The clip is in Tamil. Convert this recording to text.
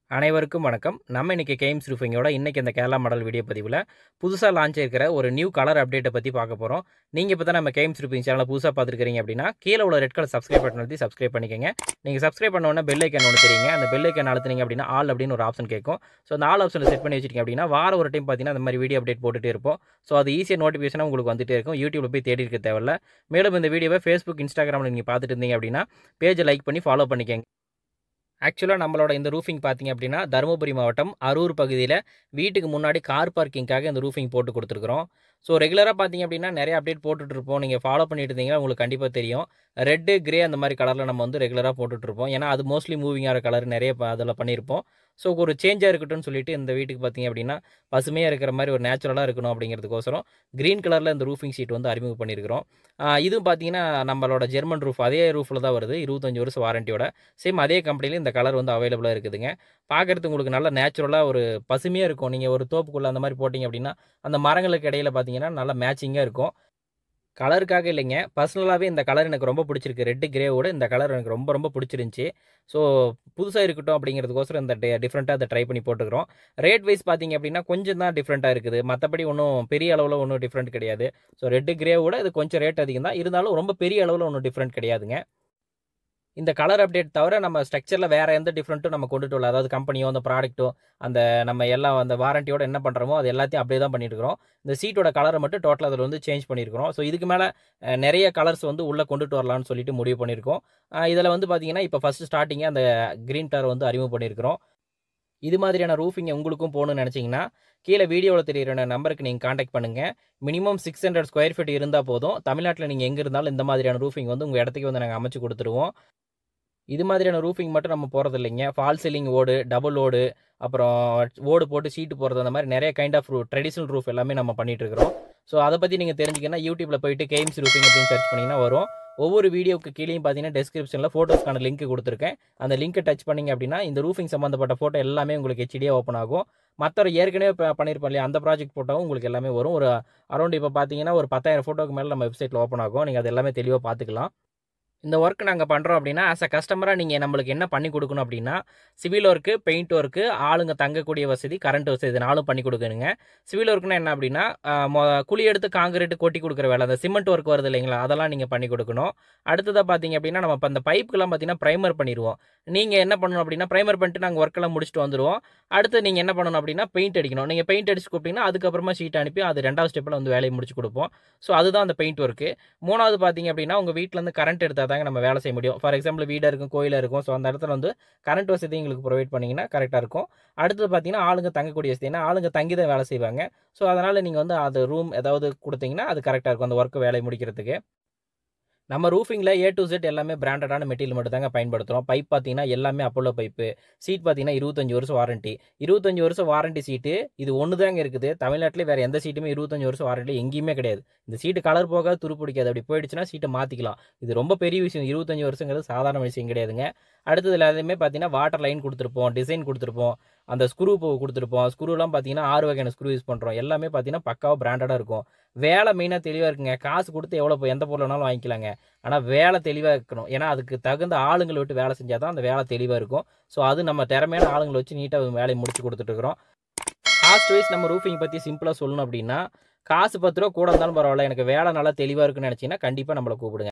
அனைவருக்கும் வணக்கம் நம்ம இன்னைக்கு கேம்ஸ் ரூஃபிங்கோட இன்னைக்கு இந்த கேரளா மாடல் வீடியோ பதிவில் புதுசாக லான்ச் இருக்கிற ஒரு நியூ கலர் அப்டேட்டை பற்றி பார்க்க போகிறோம் நீங்கள் இப்போ தான் நம்ம கேம்ஸ் ரூஃபிங் சேனலை புதுசாக பார்த்துருக்கீங்க அப்படின்னா கீழே உள்ள ரெட் கலர் சப்ஸ்கிரைப் பட்டன் அழுத்தி சப்ஸ்கிரைப் பண்ணிக்கங்க நீங்கள் சப்ஸ்கிரைப் பண்ண உடனே பெல் ஐக்கன் ஒன்று தெரியுங்க அந்த பெல் ஐக்கன் அழுத்துனீங்க அப்படின்னா ஆல் அப்படின்னு ஒரு ஆப்ஷன் கேட்கும் ஸோ அந்த ஆல் ஆப்ஷனில் செட் பண்ணி வச்சிருக்கீங்க அப்படின்னா வார ஒரு டைம் பார்த்தீங்கன்னா அந்த மாதிரி வீடியோ அப்டேட் போட்டுட்டே இருப்போம் ஸோ அது ஈஸியாக நோட்டிஃபிகேஷனாக உங்களுக்கு வந்துட்டே இருக்கும் யூடியூப்ல போய் தேடி இருக்க தேவையில்ல மேலும் இந்த வீடியோவை ஃபேஸ்புக் இன்ஸ்டாகிராமில் நீங்கள் பார்த்துட்டு இருந்தீங்க அப்படின்னா பேஜை லைக் பண்ணி ஃபாலோ பண்ணிக்கங்க ஆக்சுவலாக நம்மளோட இந்த ரூஃபிங் பார்த்தீங்க அப்படின்னா தருமபுரி மாவட்டம் அரூர் பகுதியில் வீட்டுக்கு முன்னாடி கார் பார்க்கிங்காக இந்த ரூஃபிங் போட்டு கொடுத்துருக்குறோம் ஸோ ரெகுலராக பார்த்தீங்க அப்படின்னா நிறைய அப்டேட் போட்டுட்டு இருப்போம் நீங்கள் ஃபாலோ பண்ணிட்டு இருந்தீங்கன்னா உங்களுக்கு கண்டிப்பாக தெரியும் ரெட்டு கிரே அந்த மாதிரி கலரில் நம்ம வந்து ரெகுலராக போட்டுட்டு இருப்போம் ஏன்னா அது மோஸ்ட்லி மூவிங் ஆகிற கலர் நிறைய ப- அதில் பண்ணியிருப்போம் ஸோ ஒரு சேஞ்சாக இருக்கட்டும்னு சொல்லிட்டு இந்த வீட்டுக்கு பார்த்தீங்க அப்படின்னா பசுமையாக இருக்கிற மாதிரி ஒரு நேச்சுரலாக இருக்கணும் அப்படிங்கிறதுக்கோசரம் க்ரீன் கலரில் இந்த ரூஃபிங் ஷீட் வந்து அறிமுகம் பண்ணியிருக்கிறோம் ஆஹ் இதுவும் பார்த்தீங்கன்னா நம்மளோட ஜெர்மன் ரூஃப் அதே ரூஃபில் தான் வருது இருபத்தஞ்சு வருஷம் வாரண்டியோட சேம் அதே கம்பெனியில் இந்த கலர் வந்து அவைலபிளாக இருக்குதுங்க பார்க்குறதுக்கு உங்களுக்கு நல்ல நேச்சுரலாக ஒரு பசுமையாக இருக்கும் நீங்கள் ஒரு தோப்புக்குள்ளே அந்த மாதிரி போட்டிங்க அப்படின்னா அந்த மரங்களுக்கு இடையில பார்த்தீங்கன்னா நல்ல மேட்சிங்காக இருக்கும் கலருக்காக இல்லைங்க பர்சனலாகவே இந்த கலர் எனக்கு ரொம்ப பிடிச்சிருக்கு ரெட்டு கிரேவோட இந்த கலர் எனக்கு ரொம்ப ரொம்ப பிடிச்சிருந்துச்சி ஸோ புதுசாக இருக்கட்டும் அப்படிங்கிறதுக்கோசரம் இந்த டிஃப்ரெண்ட்டாக அதை ட்ரை பண்ணி போட்டுக்கிறோம் ரேட் வைஸ் பார்த்தீங்க அப்படின்னா கொஞ்சம் தான் டிஃப்ரெண்ட்டாக இருக்குது மற்றபடி ஒன்றும் பெரிய அளவில் ஒன்றும் டிஃப்ரெண்ட் கிடையாது ஸோ ரெட்டு கிரேவோட இது கொஞ்சம் ரேட் அதிகம் தான் இருந்தாலும் ரொம்ப பெரிய அளவில் ஒன்றும் டிஃப்ரெண்ட் கிடையாதுங்க இந்த கலர் அப்டேட் தவிர நம்ம ஸ்ட்ரக்சரில் வேறு எந்த டிஃப்ரெண்ட்டும் நம்ம கொண்டுட்டு வரல அதாவது கம்பெனியோ அந்த ப்ராடக்ட்டோ அந்த நம்ம எல்லாம் அந்த வாரண்டியோட என்ன பண்ணுறோமோ அது எல்லாத்தையும் அப்படியே தான் பண்ணிட்டு இருக்கிறோம் இந்த சீட்டோட கலரை மட்டும் டோட்டலாக அதில் வந்து சேஞ்ச் பண்ணியிருக்கிறோம் ஸோ இதுக்கு மேலே நிறைய கலர்ஸ் வந்து உள்ளே கொண்டுட்டு வரலாம்னு சொல்லிட்டு முடிவு பண்ணியிருக்கோம் இதில் வந்து பார்த்தீங்கன்னா இப்போ ஃபஸ்ட்டு ஸ்டார்டிங்கே அந்த க்ரீன் கலர் வந்து அறிமுகம் பண்ணியிருக்கிறோம் இது மாதிரியான ரூஃபிங் உங்களுக்கும் போகணும்னு நினச்சிங்கன்னா கீழே வீடியோவில் தெரியுற நம்பருக்கு நீங்கள் காண்டாக்ட் பண்ணுங்கள் minimum six hundred square feet இருந்தால் போதும் தமிழ்நாட்டில் நீங்கள் எங்கே இருந்தாலும் இந்த மாதிரியான ரூஃபிங் வந்து உங்கள் இடத்துக்கு வந்து நாங்கள் அமைச்சு கொடுத்துருவோம் இது மாதிரியான ரூஃபிங் மட்டும் நம்ம போகிறது இல்லைங்க ஃபால் சீலிங் ஓடு டபுள் ஓடு அப்புறம் ஓடு போட்டு சீட்டு போகிறது அந்த மாதிரி நிறைய கைண்ட் ஆஃப் ரூ ட்ரெடிஷ்னல் ரூஃப் எல்லாமே நம்ம பண்ணிட்டு இருக்கிறோம் ஸோ அதை பற்றி நீங்கள் தெரிஞ்சுக்கன்னா யூடியூப்பில் போயிட்டு கேம்ஸ் ரூஃபிங் அப்படின்னு சர்ச் பண்ணிங்கன்னா வரும் ஒவ்வொரு வீடியோக்கு கீழேயும் பார்த்தீங்கன்னா டெஸ்கிரிப்ஷனில் ஃபோட்டோஸ்க்கான லிங்க் கொடுத்துருக்கேன் அந்த லிங்க்கை டச் பண்ணிங்க அப்படின்னா இந்த ரூஃபிங் சம்மந்தப்பட்ட ஃபோட்டோ எல்லாமே உங்களுக்கு ஹெச்டியாக ஓப்பன் ஆகும் மற்ற ஏற்கனவே இப்போ பண்ணியிருப்போம் இல்லையா அந்த ப்ராஜெக்ட் ஃபோட்டோவும் உங்களுக்கு எல்லாமே வரும் ஒரு அரௌண்ட் இப்போ பார்த்தீங்கன்னா ஒரு பத்தாயிரம் ஃபோட்டோக்கு மேலே நம்ம வெப்சைட்டில் ஓப்பன் ஆகும் நீங்கள் அது எல்லாமே தெளிவாக பார்த்துக்கலாம் இந்த ஒர்க் நாங்கள் பண்ணுறோம் அப்படின்னா ஆஸ் அ கஸ்டமராக நீங்கள் நம்மளுக்கு என்ன பண்ணி கொடுக்கணும் அப்படின்னா சிவில் ஒர்க்கு பெயிண்ட் ஒர்க்கு ஆளுங்க தங்கக்கூடிய வசதி கரண்ட் வசதி இது நாலும் பண்ணி கொடுக்கணுங்க சிவில் ஒர்க்குனா என்ன அப்படின்னா ஆஹ் மொ- குழி எடுத்து காங்கிரீட் கொட்டி கொடுக்குற வேலை அந்த சிமெண்ட் ஒர்க் வருது இல்லைங்களா அதெல்லாம் நீங்கள் பண்ணி கொடுக்கணும் அடுத்ததாக பார்த்தீங்க அப்படின்னா நம்ம இப்போ அந்த பைப்புக்கெல்லாம் பார்த்தீங்கன்னா ப்ரைமர் பண்ணிடுவோம் நீங்கள் என்ன பண்ணணும் அப்படின்னா ப்ரைமர் பண்ணிட்டு நாங்கள் ஒர்க்கெல்லாம் முடிச்சுட்டு வந்துடுவோம் அடுத்து நீங்கள் என்ன பண்ணணும் அப்படின்னா பெயிண்ட் அடிக்கணும் நீங்கள் பெயிண்ட் அடிச்சு கூப்பிட்டீங்கன்னா அதுக்கப்புறமா ஷீட் அனுப்பி அது ரெண்டாவது ஸ்டெப்பில் வந்து வேலையை முடிச்சு கொடுப்போம் ஸோ அதுதான் அந்த பெயிண்ட் ஒர்க்கு மூணாவது பார்த்தீங்க அப்படின்னா உங்கள் வீட்டிலேருந்து கரண்ட் எடுத்தால் தாங்க நம்ம வேலை செய்ய முடியும் ஃபார் எக்ஸாம்பிள் வீடாக இருக்கும் கோயிலாக இருக்கும் ஸோ அந்த இடத்துல வந்து கரண்ட் வசதி எங்களுக்கு ப்ரொவைட் பண்ணிங்கன்னா கரெக்டாக இருக்கும் அடுத்தது பார்த்தீங்கன்னா ஆளுங்க தங்கக்கூடிய வசதி ஏன்னா ஆளுங்க தங்கி தான் வேலை செய்வாங்க ஸோ அதனால் நீங்கள் வந்து அது ரூம் ஏதாவது கொடுத்தீங்கன்னா அது கரெக்டாக இருக்கும் அந்த ஒர்க்கு வேலையை முடிக்கிறதுக்கு நம்ம ரூஃபிங்கில் ஏ டு செட் எல்லாமே பிராண்டடான மெட்டீரியல் மட்டும் தாங்க பயன்படுத்துகிறோம் பைப் பார்த்தீங்கன்னா எல்லாமே அப்போலோ பைப்பு சீட் பார்த்தீங்கன்னா இருபத்தஞ்சு வருஷம் வாரண்டி இருபத்தஞ்சு வருஷம் வாரண்டி சீட்டு இது ஒன்று தாங்க இருக்குது தமிழ்நாட்டிலே வேறு எந்த சீட்டுமே இருபத்தஞ்சு வருஷம் வாரண்டி எங்கேயுமே கிடையாது இந்த சீட்டு கலர் போக துரு பிடிக்காது அப்படி போயிடுச்சுன்னா சீட்டை மாற்றிக்கலாம் இது ரொம்ப பெரிய விஷயம் இருபத்தஞ்சு வருஷங்கிறது சாதாரண விஷயம் கிடையாதுங்க அடுத்தது எல்லாத்தையுமே பார்த்தீங்கன்னா வாட்டர் லைன் கொடுத்துருப்போம் டிசைன் கொடுத்துருப்போம் அந்த ஸ்க்ரூ கொடுத்துருப்போம் ஸ்க்ரூலாம் பார்த்தீங்கன்னா ஆறு வகையான ஸ்க்ரூ யூஸ் பண்ணுறோம் எல்லாமே பார்த்தீங்கன்னா பக்காவாக பிராண்டடாக இருக்கும் வேலை மெயினாக தெளிவாக இருக்குங்க காசு கொடுத்து எவ்வளோ எந்த பொருள் வேணாலும் வாங்கிக்கலாங்க ஆனால் வேலை தெளிவாக இருக்கணும் ஏன்னா அதுக்கு தகுந்த ஆளுங்களை விட்டு வேலை செஞ்சால் தான் அந்த வேலை தெளிவாக இருக்கும் ஸோ அது நம்ம திறமையான ஆளுங்களை வச்சு நீட்டாக வேலையை முடிச்சு கொடுத்துட்டு இருக்கிறோம் காஸ்ட் வைஸ் நம்ம ரூஃபிங் பற்றி சிம்பிளாக சொல்லணும் அப்படின்னா காசு பத்து ரூபா கூட இருந்தாலும் பரவாயில்ல எனக்கு வேலை நல்லா தெளிவாக இருக்குன்னு நினச்சிங்கன்னா கண்டிப்பாக நம்மளை கூப்பிடுங்க